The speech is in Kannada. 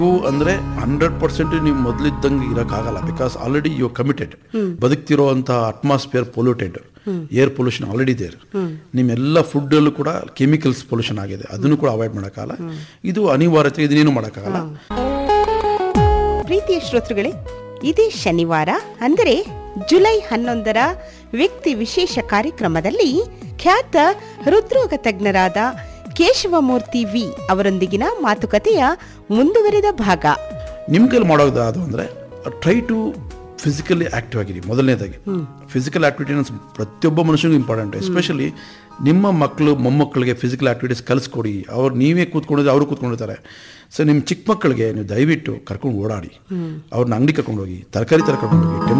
ನೀವು ಅಂದ್ರೆ ಹಂಡ್ರೆಡ್ ಪರ್ಸೆಂಟ್ ನೀವು ಮೊದಲಿದ್ದಂಗೆ ಇರೋಕ್ಕಾಗಲ್ಲ ಬಿಕಾಸ್ ಆಲ್ರೆಡಿ ಯು ಕಮಿಟೆಡ್ ಬದುಕ್ತಿರೋ ಅಂತ atmosphere polluted air pollution already ಇದೆ ನಿಮ್ಮೆಲ್ಲ ಫುಡ್ಡಲ್ಲೂ ಕೂಡ ಕೆಮಿಕಲ್ಸ್ ಪೊಲ್ಯೂಷನ್ ಆಗಿದೆ ಅದನ್ನು ಕೂಡ ಅವಾಯ್ಡ್ ಮಾಡೋಕ್ಕಾಗಲ್ಲ ಇದು ಅನಿವಾರ್ಯತೆ ಇದನ್ನೇನು ಮಾಡೋಕ್ಕಾಗಲ್ಲ ಪ್ರೀತಿಯ ಶ್ರೋತೃಗಳೇ ಇದೇ ಶನಿವಾರ ಅಂದರೆ ಜುಲೈ ಹನ್ನೊಂದರ ವ್ಯಕ್ತಿ ವಿಶೇಷ ಕಾರ್ಯಕ್ರಮದಲ್ಲಿ ಖ್ಯಾತ ಹೃದ್ರೋಗ ತಜ್ಞರಾದ ಕೇಶವಮೂರ್ತಿ ವಿ ಅವರೊಂದಿಗಿನ ಮಾತುಕತೆಯ ಮುಂದುವರೆದ ಭಾಗ ನಿಮ್ಮ ಕೈಲಿ ಮಾಡೋದು ಅದು ಅಂದರೆ ಟ್ರೈ ಟು ಫಿಸಿಕಲಿ ಆಕ್ಟಿವ್ ಆಗಿರಿ ಮೊದಲನೇದಾಗಿ ಫಿಸಿಕಲ್ ಆಕ್ಟಿವಿಟಿ ಪ್ರತಿಯೊಬ್ಬ ಮನುಷ್ಯನಿಗೂ ಇಂಪಾರ್ಟೆಂಟ್ ಎಸ್ಪೆಷಲಿ ನಿಮ್ಮ ಮಕ್ಕಳು ಮೊಮ್ಮಕ್ಕಳಿಗೆ ಫಿಸಿಕಲ್ ಆಕ್ಟಿವಿಟೀಸ್ ಕಲಿಸ್ಕೊಡಿ ಅವ್ರು ನೀವೇ ಕೂತ್ಕೊಂಡಿದ್ರೆ ಅವರು ಕೂತ್ಕೊಂಡಿರ್ತಾರೆ ಸೊ ನಿಮ್ಮ ಚಿಕ್ಕ ಮಕ್ಕಳಿಗೆ ನೀವು ದಯವಿಟ್ಟು ಕರ್ಕೊಂಡು ಓಡಾಡಿ ಅವ್ರನ್ನ ಅಂಗಡಿ ಕರ್ಕೊಂಡು ಹೋಗಿ ತರಕಾರಿ ತರ್ಕೊಂಡು ಹೋಗಿ